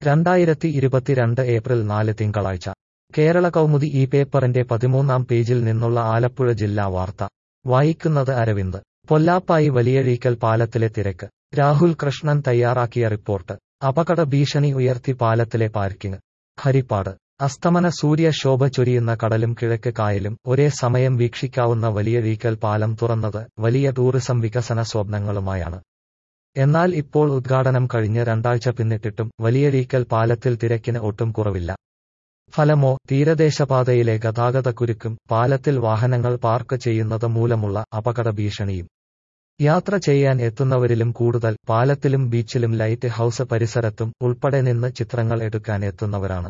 രണ്ടായിരത്തി ഇരുപത്തിരണ്ട് ഏപ്രിൽ നാല് തിങ്കളാഴ്ച കേരള കൗമുദി ഈ പേപ്പറിന്റെ പതിമൂന്നാം പേജിൽ നിന്നുള്ള ആലപ്പുഴ ജില്ലാ വാർത്ത വായിക്കുന്നത് അരവിന്ദ് പൊല്ലാപ്പായി വലിയഴീക്കൽ പാലത്തിലെ തിരക്ക് രാഹുൽ കൃഷ്ണൻ തയ്യാറാക്കിയ റിപ്പോർട്ട് അപകട ഭീഷണി ഉയർത്തി പാലത്തിലെ പാർക്കിംഗ് ഹരിപ്പാട് അസ്തമന സൂര്യ ശോഭ ചൊരിയുന്ന കടലും കിഴക്ക് കായലും ഒരേ സമയം വീക്ഷിക്കാവുന്ന വലിയഴീക്കൽ പാലം തുറന്നത് വലിയ ടൂറിസം വികസന സ്വപ്നങ്ങളുമായാണ് എന്നാൽ ഇപ്പോൾ ഉദ്ഘാടനം കഴിഞ്ഞ് രണ്ടാഴ്ച പിന്നിട്ടിട്ടും വലിയഴീക്കൽ പാലത്തിൽ തിരക്കിന് ഒട്ടും കുറവില്ല ഫലമോ തീരദേശപാതയിലെ ഗതാഗതക്കുരുക്കും പാലത്തിൽ വാഹനങ്ങൾ പാർക്ക് ചെയ്യുന്നത് മൂലമുള്ള അപകട ഭീഷണിയും യാത്ര ചെയ്യാൻ എത്തുന്നവരിലും കൂടുതൽ പാലത്തിലും ബീച്ചിലും ലൈറ്റ് ഹൌസ് പരിസരത്തും ഉൾപ്പെടെ നിന്ന് ചിത്രങ്ങൾ എടുക്കാൻ എത്തുന്നവരാണ്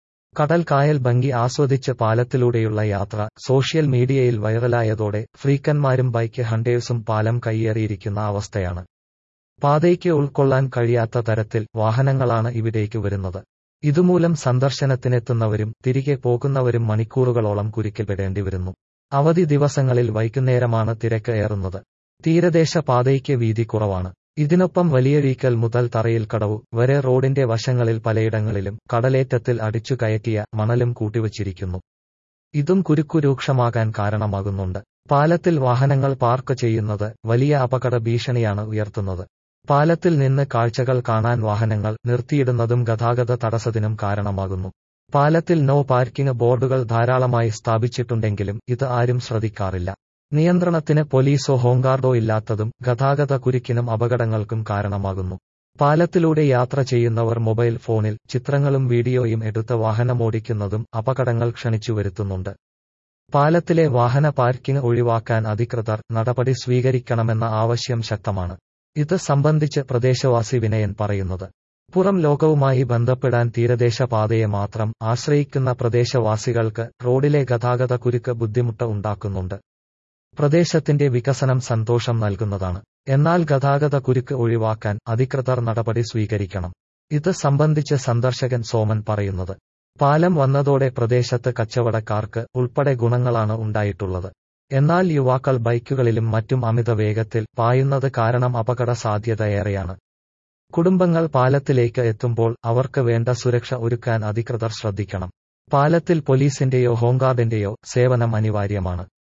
കടൽ കായൽ ഭംഗി ആസ്വദിച്ച് പാലത്തിലൂടെയുള്ള യാത്ര സോഷ്യൽ മീഡിയയിൽ വൈറലായതോടെ ഫ്രീക്കന്മാരും ബൈക്ക് ഹണ്ടേഴ്സും പാലം കൈയേറിയിരിക്കുന്ന അവസ്ഥയാണ് പാതയ്ക്ക് ഉൾക്കൊള്ളാൻ കഴിയാത്ത തരത്തിൽ വാഹനങ്ങളാണ് ഇവിടേക്ക് വരുന്നത് ഇതുമൂലം സന്ദർശനത്തിനെത്തുന്നവരും തിരികെ പോകുന്നവരും മണിക്കൂറുകളോളം കുരുക്കിൽപ്പെടേണ്ടി വരുന്നു അവധി ദിവസങ്ങളിൽ വൈകുന്നേരമാണ് തിരക്ക് ഏറുന്നത് തീരദേശ പാതയ്ക്ക് വീതി കുറവാണ് ഇതിനൊപ്പം വലിയഴീക്കൽ മുതൽ തറയിൽ കടവു വരെ റോഡിന്റെ വശങ്ങളിൽ പലയിടങ്ങളിലും കടലേറ്റത്തിൽ അടിച്ചു കയറ്റിയ മണലും കൂട്ടിവച്ചിരിക്കുന്നു ഇതും കുരുക്കു രൂക്ഷമാകാൻ കാരണമാകുന്നുണ്ട് പാലത്തിൽ വാഹനങ്ങൾ പാർക്ക് ചെയ്യുന്നത് വലിയ അപകട ഭീഷണിയാണ് ഉയർത്തുന്നത് പാലത്തിൽ നിന്ന് കാഴ്ചകൾ കാണാൻ വാഹനങ്ങൾ നിർത്തിയിടുന്നതും ഗതാഗത തടസ്സത്തിനും കാരണമാകുന്നു പാലത്തിൽ നോ പാർക്കിംഗ് ബോർഡുകൾ ധാരാളമായി സ്ഥാപിച്ചിട്ടുണ്ടെങ്കിലും ഇത് ആരും ശ്രദ്ധിക്കാറില്ല നിയന്ത്രണത്തിന് പോലീസോ ഹോംഗാർഡോ ഇല്ലാത്തതും ഗതാഗത കുരുക്കിനും അപകടങ്ങൾക്കും കാരണമാകുന്നു പാലത്തിലൂടെ യാത്ര ചെയ്യുന്നവർ മൊബൈൽ ഫോണിൽ ചിത്രങ്ങളും വീഡിയോയും എടുത്ത് വാഹനമോടിക്കുന്നതും അപകടങ്ങൾ ക്ഷണിച്ചു വരുത്തുന്നുണ്ട് പാലത്തിലെ വാഹന പാർക്കിംഗ് ഒഴിവാക്കാൻ അധികൃതർ നടപടി സ്വീകരിക്കണമെന്ന ആവശ്യം ശക്തമാണ് ഇത് സംബന്ധിച്ച് പ്രദേശവാസി വിനയൻ പറയുന്നത് പുറം ലോകവുമായി ബന്ധപ്പെടാൻ തീരദേശ പാതയെ മാത്രം ആശ്രയിക്കുന്ന പ്രദേശവാസികൾക്ക് റോഡിലെ ഗതാഗത കുരുക്ക് ബുദ്ധിമുട്ട് ഉണ്ടാക്കുന്നുണ്ട് പ്രദേശത്തിന്റെ വികസനം സന്തോഷം നൽകുന്നതാണ് എന്നാൽ ഗതാഗത കുരുക്ക് ഒഴിവാക്കാൻ അധികൃതർ നടപടി സ്വീകരിക്കണം ഇത് സംബന്ധിച്ച് സന്ദർശകൻ സോമൻ പറയുന്നത് പാലം വന്നതോടെ പ്രദേശത്ത് കച്ചവടക്കാർക്ക് ഉൾപ്പെടെ ഗുണങ്ങളാണ് ഉണ്ടായിട്ടുള്ളത് എന്നാൽ യുവാക്കൾ ബൈക്കുകളിലും മറ്റും അമിത വേഗത്തിൽ പായുന്നത് കാരണം അപകട സാധ്യത ഏറെയാണ് കുടുംബങ്ങൾ പാലത്തിലേക്ക് എത്തുമ്പോൾ അവർക്ക് വേണ്ട സുരക്ഷ ഒരുക്കാൻ അധികൃതർ ശ്രദ്ധിക്കണം പാലത്തിൽ പോലീസിന്റെയോ ഹോംഗാർഡിന്റെയോ സേവനം അനിവാര്യമാണ്